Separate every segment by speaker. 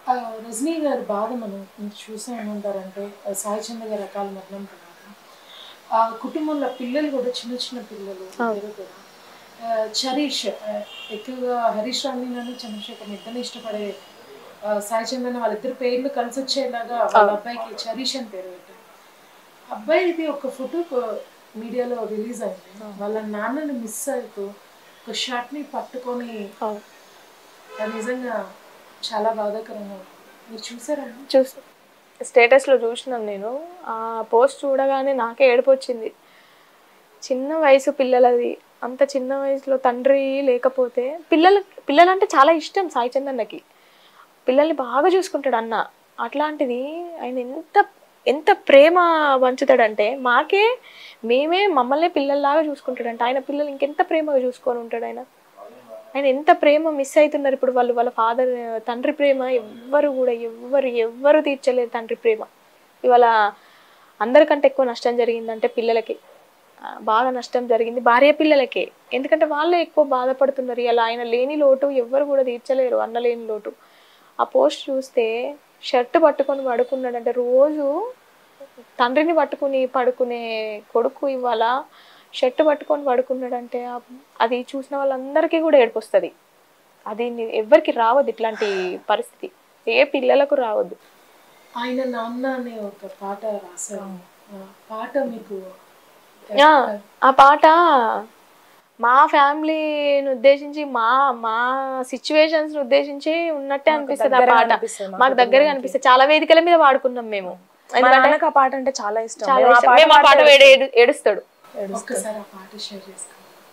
Speaker 1: ఆ, రజనీ గారి బాధ మనం చూసే ఉంటారంటే సాయి చంద్ర గారి అకాల మరణం తర్వాత ఆ కుటుంబంలో పిల్లలు కూడా చిన్న చిన్న పిల్లలు ఇద్దరు కూడా ఆ, చరీష్ ఆ, ఎక్కువగా హరీష్ రామ్ని చంద్రశేఖర్ ఇద్దరిని ఇష్టపడే ఆ, సాయి చంద్రన్ వాళ్ళిద్దరు పేర్లు కలిసి వచ్చేలాగా వాళ్ళ అబ్బాయికి చరీష్ అని పేరు పెట్టారు అబ్బాయి ఇది ఒక ఫోటో మీడియాలో రిలీజ్ అయింది వాళ్ళ నాన్నని మిస్ అవుతూ ఒక షర్ట్ ని పట్టుకొని
Speaker 2: అవును.
Speaker 1: అది నిజంగా చాలా బాధాకరంగా ఉంది. మీరు చూసారా
Speaker 2: చూసి స్టేటస్లో చూసినాను నేను ఆ పోస్ట్ చూడగానే నాకే ఏడుపు వచ్చింది చిన్న వయసు పిల్లలది అంత చిన్న వయసులో తండ్రి లేకపోతే పిల్లలు పిల్లలంటే చాలా ఇష్టం సాయి చందన్నకి పిల్లల్ని బాగా చూసుకుంటాడు అన్న అట్లాంటిది ఆయన ఎంత ఎంత ప్రేమ పంచుతాడంటే మాకే మేమే మమ్మల్ని పిల్లల్లాగా చూసుకుంటాడంట ఆయన పిల్లలు ఇంకెంత ప్రేమగా చూసుకొని ఉంటాడు ఆయన ఆయన ఎంత ప్రేమ మిస్ అవుతున్నారు ఇప్పుడు వాళ్ళు వాళ్ళ ఫాదర్ తండ్రి ప్రేమ ఎవ్వరు కూడా ఎవ్వరు ఎవ్వరు తీర్చలేరు తండ్రి ప్రేమ ఇవాళ అందరికంటే ఎక్కువ నష్టం జరిగిందంటే పిల్లలకి ఆ, బాగా నష్టం జరిగింది భార్య పిల్లలకే ఎందుకంటే వాళ్ళే ఎక్కువ బాధపడుతున్నారు ఇలా ఆయన లేని లోటు ఎవ్వరు కూడా తీర్చలేరు అన్న లేని లోటు ఆ పోస్ట్ చూస్తే షర్ట్ పట్టుకొని పడుకున్నాడంటే రోజు తండ్రిని పట్టుకుని పడుకునే కొడుకు ఇవాళ షర్ట్ పట్టుకొని పడుకున్నాడంటే ఆ- అది చూసిన వాళ్ళందరికీ కూడా ఏడుపు వస్తుంది అది ని- ఎవ్వరికి రావద్దు ఇట్లాంటి పరిస్థితి ఏ పిల్లలకు రావద్దు
Speaker 1: ఆయన నాన్న అనే ఒక పాట రాశారు ఆ పాట మీకు
Speaker 2: ఆ, ఆ పాట మా ఫ్యామిలీని ఉద్దేశించి మా మా సిచ్యువేషన్స్ ఉద్దేశించి ఉన్నట్టే అనిపిస్తుంది ఆ
Speaker 3: దగ్గరగా
Speaker 2: పాట
Speaker 3: అనిపిస్తుంది మా
Speaker 2: మాకు దగ్గరగా అనిపిస్తుంది చాలా వేదికల మీద వాడుకున్నాం మేము
Speaker 3: మా
Speaker 2: ఎందుకంటే
Speaker 3: నాన్నకి ఆ పాట అంటే చాలా ఇష్టం
Speaker 2: చాలా
Speaker 3: మేము ఆ
Speaker 2: ఇష్టం.
Speaker 3: పాట
Speaker 2: మేము ఆ పాట
Speaker 3: పాడితే
Speaker 2: వేడి ఏడు- ఏడుస్తాడు
Speaker 1: ఒక్కసారి ఆ పాట షేర్ చేసుకోండి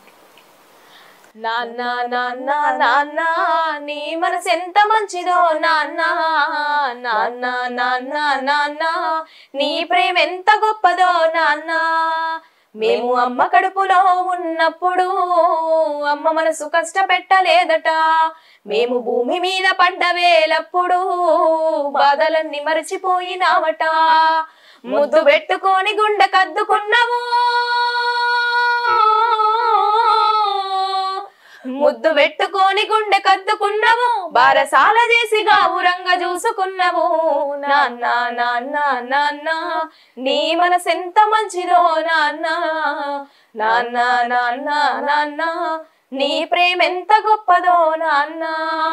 Speaker 2: నాన్న నాన్న నాన్న నీ మనసు ఎంత మంచిదో నాన్న నాన్న నాన్న నాన్న నీ ప్రేమ ఎంత గొప్పదో నాన్న మేము అమ్మ కడుపులో ఉన్నప్పుడు అమ్మ మనసు కష్టపెట్టలేదట మేము భూమి మీద పడ్డ వేలప్పుడు బాధలన్నీ మరచిపోయినావట ముద్దు పెట్టుకొని గుండె కద్దుకున్నావు ముద్దు పెట్టుకొని గుండె కద్దుకున్నావు బారసాల చేసి గావురంగా చూసుకున్నావు నాన్న నాన్న నాన్న నీ మనసు ఎంత మంచిదో నాన్న నాన్న నాన్న నాన్న నీ ప్రేమ ఎంత గొప్పదో నాన్న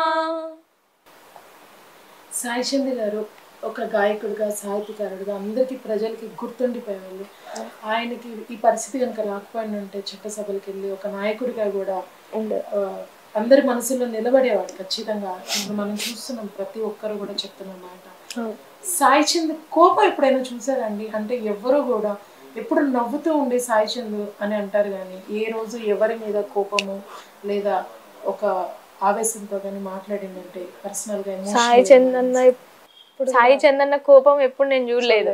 Speaker 1: సాయి చంద్ర గారు ఒక గాయకుడిగా సాహిత్యకారుడిగా అందరికీ ప్రజలకి గుర్తుండిపోయే వాళ్ళు ఆయనకి ఈ పరిస్థితి కనుక రాకపోయిన ఉంటే చట్టసభలకు వెళ్ళి ఒక నాయకుడిగా కూడా ఆ, అందరి మనసులో నిలబడేవాడు ఖచ్చితంగా ఇప్పుడు మనం చూస్తున్నాం ప్రతి ఒక్కరు కూడా చెప్తున్న మాట సాయి చంద్ కోపం ఎప్పుడైనా చూసారండి అంటే ఎవరు కూడా ఎప్పుడు నవ్వుతూ ఉండే సాయి చంద్ అని అంటారు కానీ ఏ రోజు ఎవరి మీద కోపము లేదా ఒక ఆవేశంతో కానీ మాట్లాడిందంటే పర్సనల్ గా emotional
Speaker 2: సాయి
Speaker 1: గా
Speaker 2: చందన్న సాయి చందన్న కోపం ఎప్పుడు నేను చూడలేదు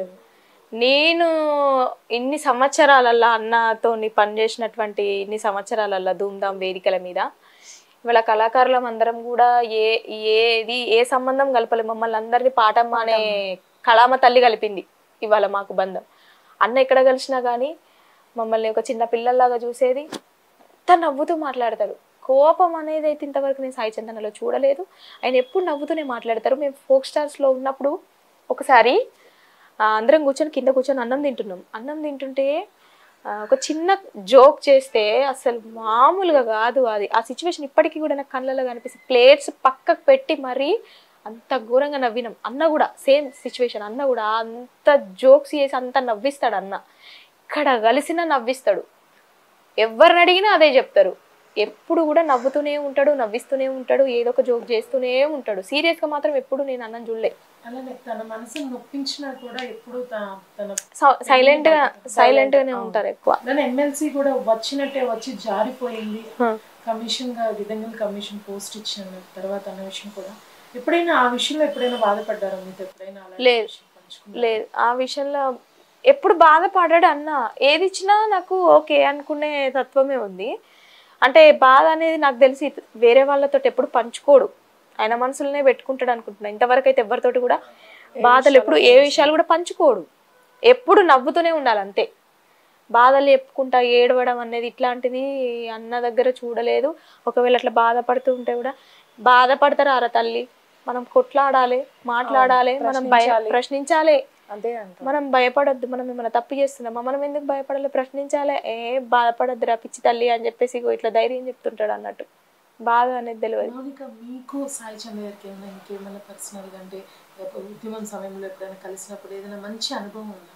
Speaker 2: నేను ఇన్ని సంవత్సరాలల్లా అన్నతో పనిచేసినటువంటి ఇన్ని సంవత్సరాలల్లా ధూమ్ధామ్ వేదికల మీద ఇవాళ కళాకారులం అందరం కూడా ఏ ఏది ఏ సంబంధం కలపలేదు మమ్మల్ని అందరినీ పాటమ్మ అనే కళామ తల్లి కలిపింది ఇవాళ మాకు బంధం అన్న ఎక్కడ కలిసినా కానీ మమ్మల్ని ఒక చిన్న పిల్లల్లాగా చూసేది ఎంత నవ్వుతూ మాట్లాడతారు కోపం అనేది అయితే ఇంతవరకు నేను సాయి చందనలో చూడలేదు ఆయన ఎప్పుడు నవ్వుతూనే మాట్లాడతారు మేము ఫోక్ స్టార్స్లో ఉన్నప్పుడు ఒకసారి ఆ, అందరం కూర్చొని కింద కూర్చొని అన్నం తింటున్నాం అన్నం తింటుంటే ఆ, ఒక చిన్న జోక్ చేస్తే అసలు మామూలుగా కాదు అది ఆ సిచ్యువేషన్ ఇప్పటికీ కూడా నాకు కళ్ళలో కనిపిస్తుంది ప్లేట్స్ పక్కకు పెట్టి మరీ అంత ఘోరంగా నవ్వినాం అన్న కూడా సేమ్ సిచ్యువేషన్ అన్న కూడా అంత జోక్స్ చేసి అంత నవ్విస్తాడు అన్న ఇక్కడ కలిసిన నవ్విస్తాడు ఎవరిని అడిగినా అదే చెప్తారు ఎప్పుడు కూడా నవ్వుతూనే ఉంటాడు నవ్విస్తూనే ఉంటాడు ఏదో ఒక జోక్ చేస్తూనే ఉంటాడు సీరియస్ గా మాత్రం ఎప్పుడు నేను అన్నం చూడలే
Speaker 1: అలానే తన మనసును నొప్పించినా కూడా ఎప్పుడు త- తన
Speaker 2: సైలెంట్ గా సైలెంట్ గానే ఉంటారు ఎక్కువ
Speaker 1: దాని ఎమ్మెల్సీ కూడా వచ్చినట్టే వచ్చి జారిపోయింది కమిషన్ గా విధంగా కమిషన్ పోస్ట్ ఇచ్చాను తర్వాత అన్న విషయం కూడా ఎప్పుడైనా ఆ విషయంలో ఎప్పుడైనా బాధపడ్డారా మీతో ఎప్పుడైనా అలాంటి
Speaker 2: లేదు.
Speaker 1: విషయం పంచుకున్నారా?
Speaker 2: లేదు ఆ విషయంలో ఎప్పుడు బాధపడాడు అన్న ఏది ఇచ్చినా నాకు ఓకే అనుకునే తత్వమే ఉంది అంటే బాధ అనేది నాకు తెలిసి వేరే వాళ్ళతో ఎప్పుడు పంచుకోడు ఆయన మనసులోనే పెట్టుకుంటాడు అనుకుంటున్నా ఇంతవరకు అయితే ఎవరితోటి కూడా బాధలు ఎప్పుడు ఏ విషయాలు కూడా పంచుకోడు ఎప్పుడు నవ్వుతూనే ఉండాలి అంతే బాధలు చెప్పుకుంటా ఏడవడం అనేది ఇట్లాంటిది అన్న దగ్గర చూడలేదు ఒకవేళ అట్లా బాధపడుతూ ఉంటే కూడా బాధపడతారు ఆరా తల్లి మనం కొట్లాడాలి మాట్లాడాలి మనం భయ
Speaker 3: ప్రశ్నించాలి.
Speaker 2: ప్రశ్నించాలి
Speaker 3: అదే అంట
Speaker 2: మనం భయపడొద్దు మనం ఏమైనా తప్పు చేస్తున్నామా మనం ఎందుకు భయపడాలి ప్రశ్నించాలి ఏ బాధపడద్దురా పిచ్చి తల్లి అని చెప్పేసి ఇగో ఇట్లా ధైర్యం చెప్తుంటాడు అన్నట్టు బాధ అనేది తెలియదు
Speaker 1: మౌనిక మీకు సాయి చంద్ర గారికి ఏమైనా ఇంకేమైనా పర్సనల్గా అంటే ఒక ఉద్యమం సమయంలో ఎప్పుడైనా కలిసినప్పుడు ఏదైనా మంచి అనుభవం ఉందా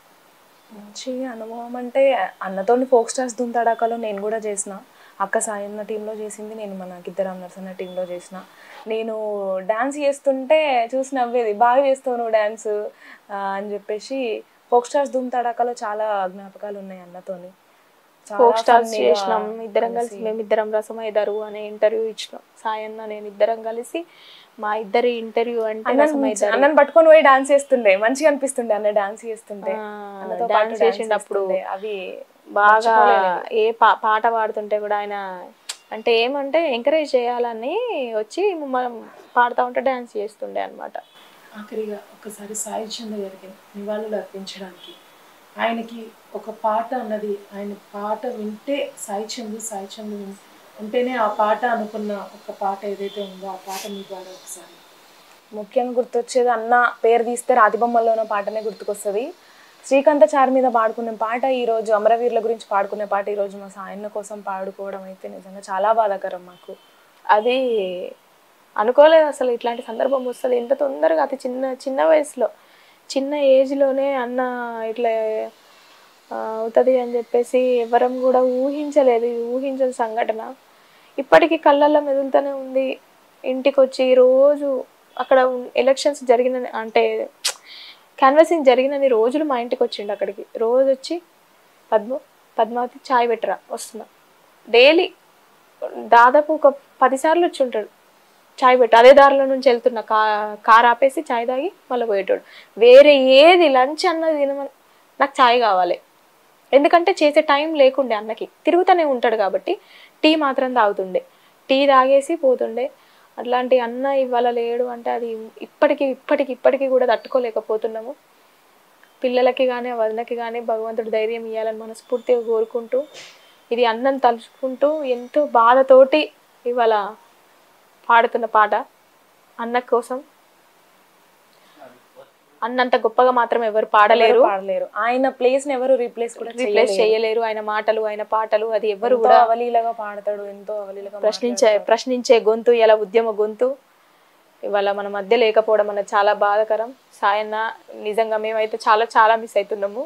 Speaker 3: మంచి అనుభవం అంటే అన్నతోని ఫోక్ స్టార్స్ దుంతడాకలో నేను కూడా చేసిన అక్క సాయన్న టీంలో చేసింది నేను మన గిద్దరామ్ నర్సన్న టీంలో చేసిన నేను డాన్స్ చేస్తుంటే చూసి నవ్వేది బాగా చేస్తావు నువ్వు డాన్స్ అని చెప్పేసి ఫోక్ స్టార్స్ దుంతడాకలో చాలా జ్ఞాపకాలు ఉన్నాయి అన్నతోని చాలా
Speaker 2: ఫోక్ స్టార్స్
Speaker 3: funny గా
Speaker 2: చేసినాం ఇద్దరం కలిసి మేమిద్దరం రసమైదరు అనే ఇంటర్వ్యూ ఇచ్చినాం సాయన్న నేను ఇద్దరం కలిసి మా ఇద్దరి ఇంటర్వ్యూ అంటే
Speaker 3: అన్నని
Speaker 2: రసమైదరు
Speaker 3: అన్నని పట్టుకొని పోయి డాన్స్ చేస్తుండే మంచిగా అనిపిస్తుండే అన్న డాన్స్ చేస్తుంటే
Speaker 2: ఆ,
Speaker 3: అన్నతో
Speaker 2: dance
Speaker 3: పాటు dance
Speaker 2: చేసిండప్పుడు
Speaker 3: చేస్తుండే. అవి
Speaker 2: బాగా ఏ పా పాట పాడుతుంటే కూడా ఆయన అంటే ఏమంటే ఎంకరేజ్ చేయాలని వచ్చి మనం పాడుతూ ఉంటే డ్యాన్స్ చేస్తుండే అనమాట
Speaker 1: ఆఖరిగా ఒకసారి సాయి చంద్ర గారికి నివాళులు అర్పించడానికి ఆయనకి ఒక పాట అన్నది ఆయన పాట వింటే సాయి చందు సాయి చందు విన్- ఉంటేనే ఆ పాట అనుకున్న ఒక పాట ఏదైతే ఉందో ఆ పాట మీ ద్వారా ఒకసారి
Speaker 3: ముఖ్యంగా గుర్తొచ్చేది అన్న పేరు తీస్తే రాతిబొమ్మల్లో ఉన్న పాటనే గుర్తుకొస్తుంది శ్రీకాంత చార్ మీద పాడుకునే పాట ఈ రోజు అమరవీరుల గురించి పాడుకునే పాట ఈ రోజు మా సాయన్న కోసం పాడుకోవడం అయితే నిజంగా చాలా బాధాకరం మాకు
Speaker 2: అది అనుకోలేదు అసలు ఇట్లాంటి సందర్భం వస్తుంది ఎంత తొందరగా అతి చిన్న చిన్న వయసులో చిన్న ఏజ్లోనే అన్న ఇట్లా ఆ, అవుతుంది అని చెప్పేసి ఎవరం కూడా ఊహించలేదు ఇది ఊహించని సంఘటన ఇప్పటికీ కళ్ళల్లో మెదులుతూనే ఉంది ఇంటికి వచ్చి రోజు అక్కడ ఎలక్షన్స్ జరిగిన అంటే క్యాన్వసింగ్ జరిగినన్ని రోజులు మా ఇంటికి వచ్చిండు అక్కడికి రోజు వచ్చి పద్మ పద్మావతి చాయ్ పెట్టరా వస్తున్నా డైలీ దాదాపు ఒక పదిసార్లు వచ్చి ఉంటాడు చాయ్ పెట్టు అదే దారిలో నుంచి వెళ్తున్నా కా కార్ ఆపేసి చాయ్ తాగి మళ్ళీ పోయేటోడు వేరే ఏది లంచ్ అన్నది తినమని నాకు చాయ్ కావాలి ఎందుకంటే చేసే టైం లేకుండే అన్నకి తిరుగుతూనే ఉంటాడు కాబట్టి టీ మాత్రం తాగుతుండే టీ తాగేసి పోతుండే అట్లాంటి అన్న ఇవాళ లేడు అంటే అది ఇప్పటికి ఇప్పటికి ఇప్పటికీ కూడా తట్టుకోలేకపోతున్నాము పిల్లలకి కానీ వదినకి కానీ భగవంతుడు ధైర్యం ఇవ్వాలని మనస్ఫూర్తిగా కోరుకుంటూ ఇది అన్నం తలుచుకుంటూ ఎంతో బాధతోటి ఇవాళ పాడుతున్న పాట అన్న కోసం అన్నంత గొప్పగా మాత్రం ఎవరు పాడలేరు
Speaker 3: పాడలేరు ఆయన ప్లేస్ ని ఎవరు రీప్లేస్ కూడా
Speaker 2: రీప్లేస్ చేయలేరు ఆయన మాటలు ఆయన పాటలు అది ఎవరు
Speaker 3: ఎంతో
Speaker 2: కూడా
Speaker 3: అవలీలగా పాడతాడు ఎంతో అవలీలగా
Speaker 2: ప్రశ్నించే ప్రశ్నించే గొంతు ఇలా ఉద్యమ గొంతు ఇవాళ మన మధ్య లేకపోవడం అన్నది చాలా బాధాకరం సాయన్న నిజంగా మేమైతే చాలా చాలా మిస్ అవుతున్నాము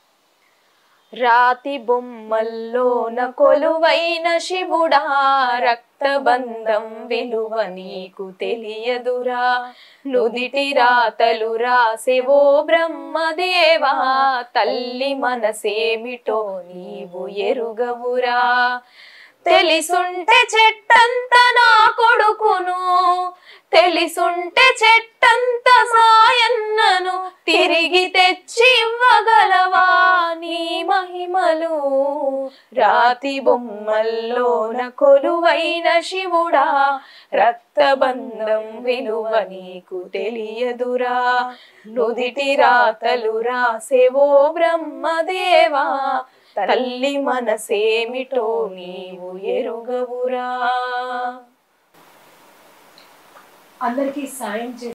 Speaker 2: రాతి బొమ్మల్లోన కొలువైన శివుడా రక్తబంధం విలువ నీకు తెలియదురా నుదిటి రాతలు రాసేవో బ్రహ్మదేవా తల్లి మనసేమిటో నీవు ఎరుగవురా తెలిసుంటే చెట్టంత నా కొడుకును తెలిసుంటే చెట్టంత సాయన్నను తిరిగి తెచ్చి ఇవ్వగలవా నీ మహిమలు రాతి బొమ్మల్లోన కొలువైన శివుడా రక్తబంధం విలువ నీకు తెలియదురా నుదిటి రాతలు రాసేవో బ్రహ్మదేవా తల్లి మనసేమిటో నీవు ఎరుగవురా
Speaker 1: అందరికీ సాయం చేసి